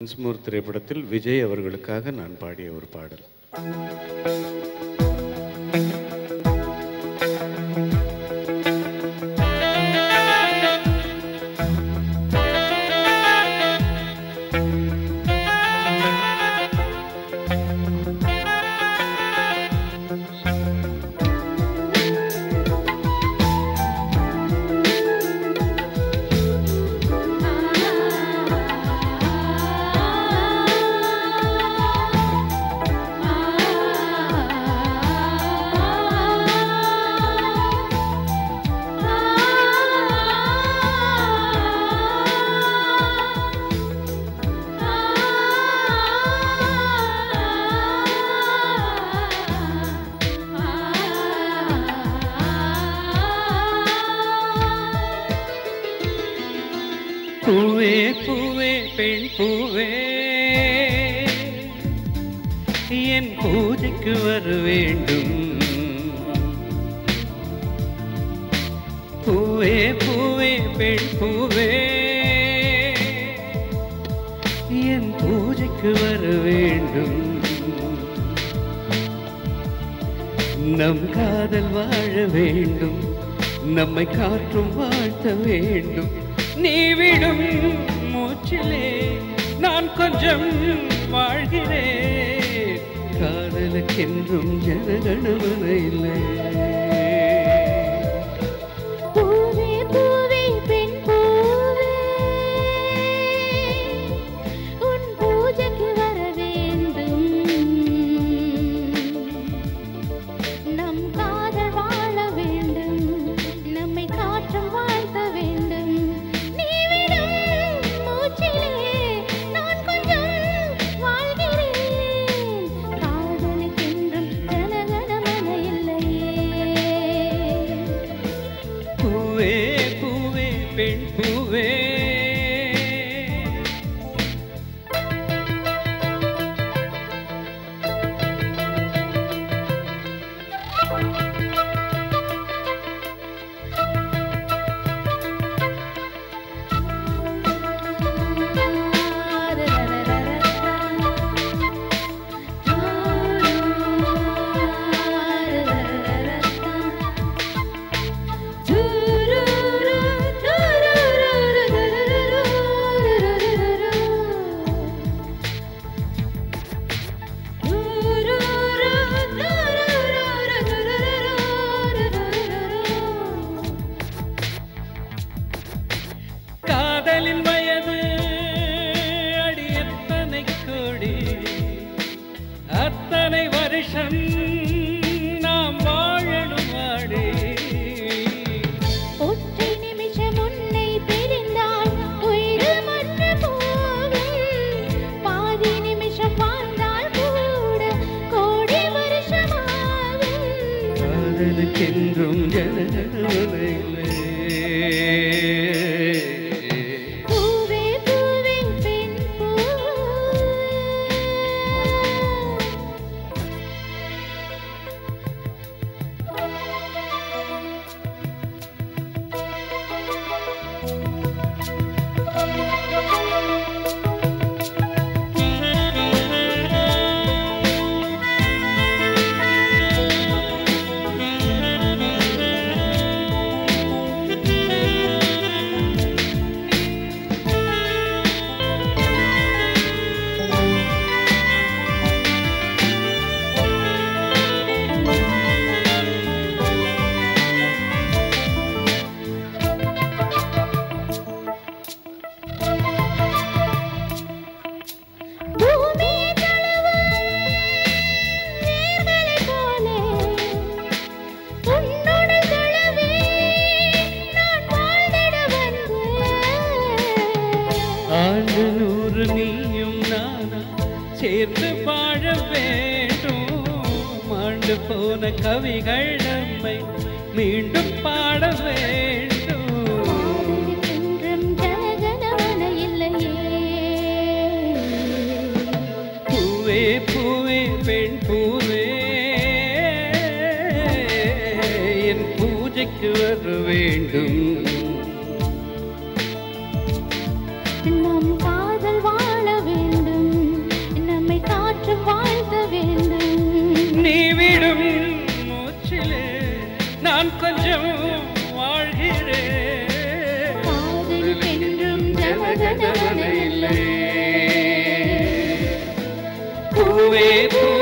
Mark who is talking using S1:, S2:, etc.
S1: இன்ஸ்மூர் திரைப்படத்தில் விஜய் அவர்களுக்காக நான் பாடிய ஒரு பாடல்
S2: பூவே பூவே பெண் பூவே என் பூஜைக்கு வர வேண்டும் பூவே பூவே பெண் பூவே என் பூஜைக்கு வர வேண்டும் நம் காதல் வாழ வேண்டும் நம்மை காற்றும் வாழ்த்த வேண்டும் நீ விடும் மூச்சிலே நான் கொஞ்சம் வாழ்கிறேன் காதலுக்கென்றும் ஜனகணமன இல்லை
S3: பூவே பூவே பெண் பூவே உன் பூஜைக்கு வர வேண்டும் நம் காதல் வாழ வேண்டும் நம்மை காற்றும் வாழ்த்த வேண்டும் நீ விடும் மூச்சிலே நான் கொஞ்சம் வாழ்கிறேன் காதலுக்கென்றும் ஜனகணமன இல்லையே
S2: பூவே பூவே பெண் பூவே காதலின் வயது அடி எத்தனை கோடி அத்தனை வருஷம் நாம் வாழணும் ஆடி
S3: ஒற்றை நிமிஷம் உன்னை பிரிந்தால் உயிர் மற்ற போகும் பாதி நிமிஷம் வாழ்ந்தால் கூட கோடி வருஷமாகும்
S2: காதலுக்கென்றும் ஜனகணமன இல்லை
S3: பூவே பூவே பெண் பூவே பூமி தழுவும் வேர்களைப் போலே உன்னுடல் தழுவி நான் வாழ்ந்திட வந்தேன்.
S2: ஆண்டு நூறு நீயும் நானா சேர்ந்து வாழ வேண்டும் ஆண்டு போன கவிகள் நம்மை மீண்டும் பாட வேண்டும்
S3: காதலுக்கென்றும் ஜனகணமன இல்லையே
S2: பூவே பூவே பெண் பூவே என் பூஜைக்கு வர வேண்டும்
S3: நம் காதல் வாழ வேண்டும்
S2: நான் கொஞ்சம் வாழ்கிறேன்
S3: காதலுக்கென்றும் ஜனகணமன இல்லை
S2: பூவே பூவே